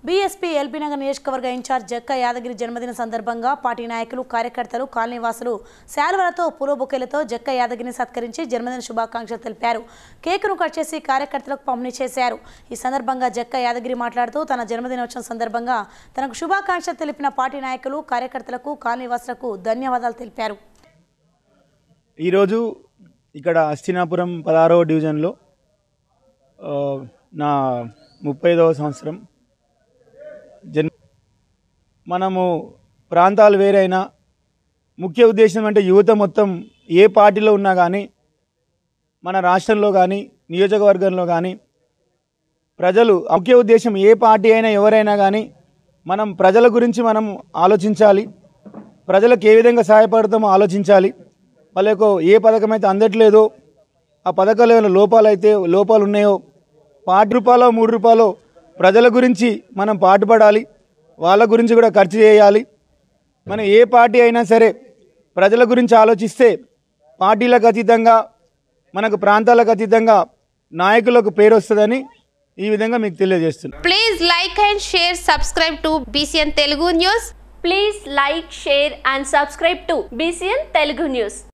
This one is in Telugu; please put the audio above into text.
బీఎస్పీ ఎల్బీనగర్ నియోజకవర్గ ఇన్ఛార్జ్ జక్క యాదగిరి జన్మదిన సందర్భంగా పార్టీ నాయకులు కార్యకర్తలు కాలనీవాసులు శాలువలతో పూలబొకేలతో జక్క యాదగిరిని సత్కరించి జన్మదిన శుభాకాంక్షలు తెలిపారు కేకును కట్ చేసి కార్యకర్తలకు పంపిణీ చేశారు ఈ సందర్భంగా జక్క యాదగిరి మాట్లాడుతూ తన జన్మదినోత్సవం సందర్భంగా తనకు శుభాకాంక్షలు తెలిపిన పార్టీ నాయకులు కార్యకర్తలకు కాలనీవాసులకు ధన్యవాదాలు తెలిపారు ఈరోజు ఇక్కడ అస్థినాపురం పదహారవ డివిజన్లో ఆ, నా ముప్పై ఐదవ సంవత్సరం జన్మ మనము ప్రాంతాలు వేరైనా ముఖ్య ఉద్దేశం అంటే యువత మొత్తం ఏ పార్టీలో ఉన్నా కానీ మన రాష్ట్రంలో కానీ నియోజకవర్గంలో కానీ ప్రజలు ముఖ్య ఉద్దేశం ఏ పార్టీ అయినా ఎవరైనా కానీ మనం ప్రజల గురించి మనం ఆలోచించాలి ప్రజలకు ఏ విధంగా సహాయపడతామో ఆలోచించాలి వాళ్ళకు ఏ పథకం అయితే అందట్లేదో ఆ పథకాలు ఏమైనా లోపాలు అయితే లోపాలు ఉన్నాయో పాటి రూపాయలో మూడు రూపాయలు ప్రజల గురించి మనం పాటుపడాలి వాళ్ళ గురించి కూడా ఖర్చు చేయాలి మనం ఏ పార్టీ అయినా సరే ప్రజల గురించి ఆలోచిస్తే పార్టీలకు అతీతంగా మనకు ప్రాంతాలకు అతీతంగా నాయకులకు పేరు వస్తుందని ఈ విధంగా మీకు తెలియజేస్తున్నాను Please like and share, subscribe to BCN Telugu News. Please like, share and subscribe to BCN Telugu News.